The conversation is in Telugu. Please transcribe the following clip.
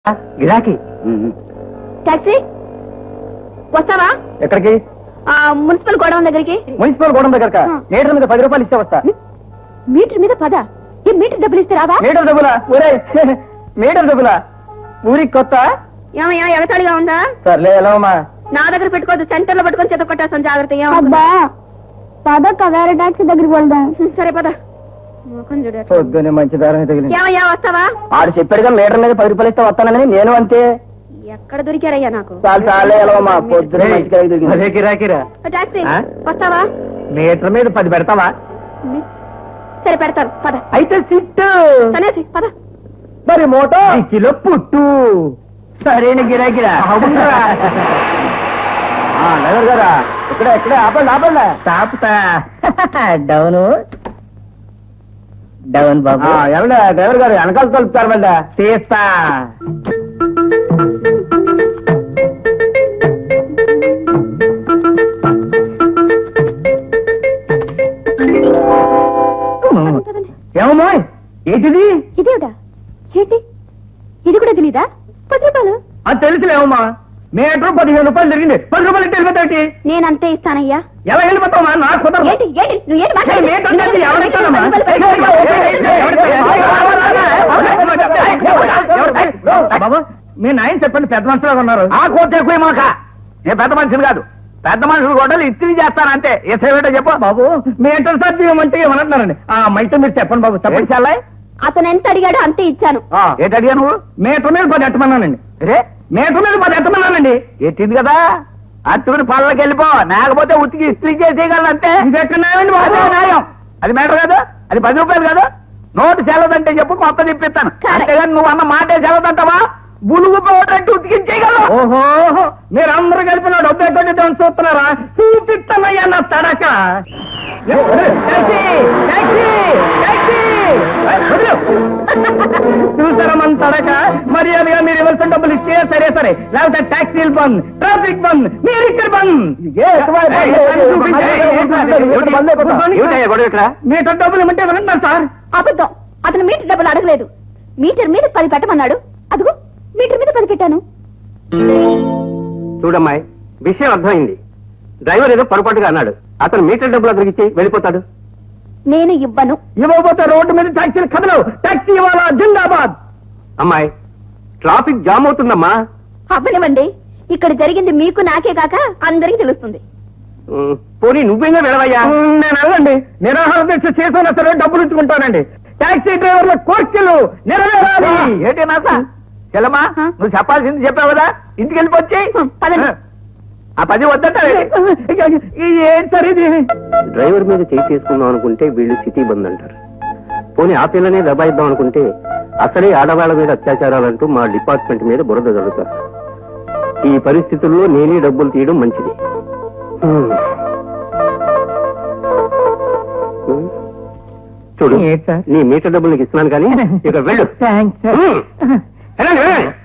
గిరాకీ టాక్సీ వస్తావా ఎక్కడికి ఆ, మున్సిపల్ గోడౌన్ దగ్గరికి మున్సిపల్ గోడం దగ్గర ఆ. మీటర్ మీద పది రూపాయలు ఇచ్చే వస్తా మీటర్ మీద పద ఏ మీటర్ డబ్బులు ఇస్తే రావా మీటర్ డబ్బులా ఒరే మీటర్ డబ్బులా ఊరికి కొత్త ఏమయ్యా ఎగతాళిగా ఉందా సర్లే ఎలా అమ్మా నా దగ్గర పెట్టుకోవద్దు సెంటర్ లో పట్టుకొని చేత కొట్టేస్తాను జాగ్రత్త ఏం అబ్బా పద వేరే టాక్సీ దగ్గరికి వెళ్దాం సరే పద ముఖం చూడు ఎట్లా. పొద్దునే మంచి దారం తగిలింది ఏమయ్యా వస్తావా ఆడు చెప్పాడుగా మీటర్ మీద పది రూపాయలు ఇస్తే వస్తానని నేను అంతే ఎక్కడ దొరికారయ్యా నాకు చాలు చాలే ఎలా అమ్మా పొద్దునే మంచి గిరాకీ దొరికింది. అదే కిరాకిరా టాక్సీ ఆ? వస్తావా మీటర్ మీద పది పెడతావా సరే పెడతాను పద అయితే సిట్టు సనేసి పద మరి మోటో కిలో పుట్టు సరైన గిరాకిరా నగర్ గారా ఇక్కడ ఇక్కడ ఆపండి ఆపండి తాపుతా డౌను డౌన్ బాబు ఎవడా డ్రైవర్ గారు వెనకాల కలుపుతారు బండ తీస్తా ఏమమ్మా ఏంటిది ఇదేవిడా ఏంటి ఇది కూడా తెలీదా పది రూపాయలు అది తెలుసులేమమ్మా మీటర్ పదిహేను రూపాయలు జరిగింది పది రూపాయలు ఇట్టి వెళ్ళిపోతాయి నేనంతే ఇస్తానయ్యా ఎలా వెళ్ళిపోతావా నాకు కుదరదు. ఏంటి ఏంటి నువ్వు ఏంటి ఏ, మాట్లాడేది? మీటర్ అంటే ఎవరిస్తానమ్మా? బాబు మీ నాయన చెప్పండి పెద్ద మనుషులుగా ఉన్నారు ఆ కోట్ ఎక్కువ మాక నేను పెద్ద మనిషిని కాదు పెద్ద మనుషులు కూడా ఇస్త్రీ చేస్తానంటే ఎసేవేటో చెప్పు బాబు మీ ఎంటర్ సార్ ఏమంటే ఏమన్నారండి ఆ మైతే మీరు చెప్పండి బాబు చెప్పండి చెప్పండి చల్లాయ్ అతను ఎంత అడిగాడో అంతే ఇచ్చాను ఏంటి అడిగా నువ్వు మీటర్ మీద పది ఎట్టమన్నానండి రే మీటర్ మీద పది ఎట్టమన్నానండి ఎట్టింది కదా అట్టుకుని పళ్ళకి వెళ్ళిపో లేకపోతే ఉతికి ఇస్త్రీ చేసేయగలను అంతే ఇంకెక్కడ న్యాయమండి బాబు? అదే న్యాయం అది మేటర్ కాదు అది పది రూపాయలు కాదు నోటు సెలదంటే చెప్పు మొత్తం తిప్పిస్తాను Correct. అంతేగాని నువ్వు అన్న మాటే సెలదంటావా బులుగు పోవడంటే ఉతికించేయగలవు ఓహో మీరు అందరూ కలిపి నా డబ్బు ఎక్కడ చూస్తున్నారా చూపిస్తానయ్యా నా తడక టాక్సీ! టాక్సీ! టాక్సీ! వదిలు. చూసారా మన తడక మర్యాదగా మీరు ఇవ్వాల్సిన డబ్బులు ఇస్తే సరే సరే లేకపోతే టాక్సీలు బంద్ ట్రాఫిక్ బంద్ మీరు ఇక్కడ బంద్ మీటర్ డబ్బులు ఇవ్వమంటే వినంటారు సార్ అబద్ధం అతను మీటర్ డబ్బులు అడగలేదు మీటర్ మీద పది పెట్టమన్నాడు అదిగో మీటర్ మీద పది పెట్టాను చూడమ్మాయి విషయం అర్థమైంది డ్రైవర్ ఏదో పొరపాటుగా అన్నాడు అతను మీటర్ డబ్బులు అతనికి ఇచ్చి వెళ్ళిపోతాడు నేను ఇవ్వను ఇవ్వబోతే రోడ్డు మీద టాక్సీలు కదలవు టాక్సీ ఇవ్వాలా జిందాబాద్ అమ్మాయి ట్రాఫిక్ జామ్ అవుతుందమ్మా అవ్వనివ్వండి ఇక్కడ జరిగింది మీకు నాకే కాక అందరికీ తెలుస్తుంది ఉమ్, పోనీ నువ్వేగా వెళ్ళవయ్యా నేను వెళ్ళండి నిరాహార దీక్ష చేసినా సరే డబ్బులు ఇచ్చుకుంటానండి టాక్సీ డ్రైవర్ల కోర్కెలు నెరవేరాలి ఏంటి నాసా చెల్లమ్మా ఆ? నువ్వు చెప్పాల్సింది చెప్పావు కదా ఇంటికి వెళ్ళిపోచ్చి హ్మ్, పదండి. ఆ పది వద్దంట ఏం సరే ఇది డ్రైవర్ మీద చేయి చేసుకుందాం అనుకుంటే వీళ్ళు సిటీ బంద్ అంటారు పోనీ ఆ పిల్లనే దబాయిద్దాం అనుకుంటే అసలే ఆడవాళ్ళ మీద అత్యాచారాలంటూ మా డిపార్ట్మెంట్ మీద బురద జరుగుతారు ఈ పరిస్థితుల్లో నేనే డబ్బులు తీయడం మంచిది హ్మ్. హ్మ్. చూడు ఏంటి సార్? నీ మీటర్ డబ్బులు నీకు ఇస్తున్నాను కానీ ఇక వెళ్ళు థ్యాంక్స్ హ్మ్. వెళ్ళండి, వెళ్ళండి.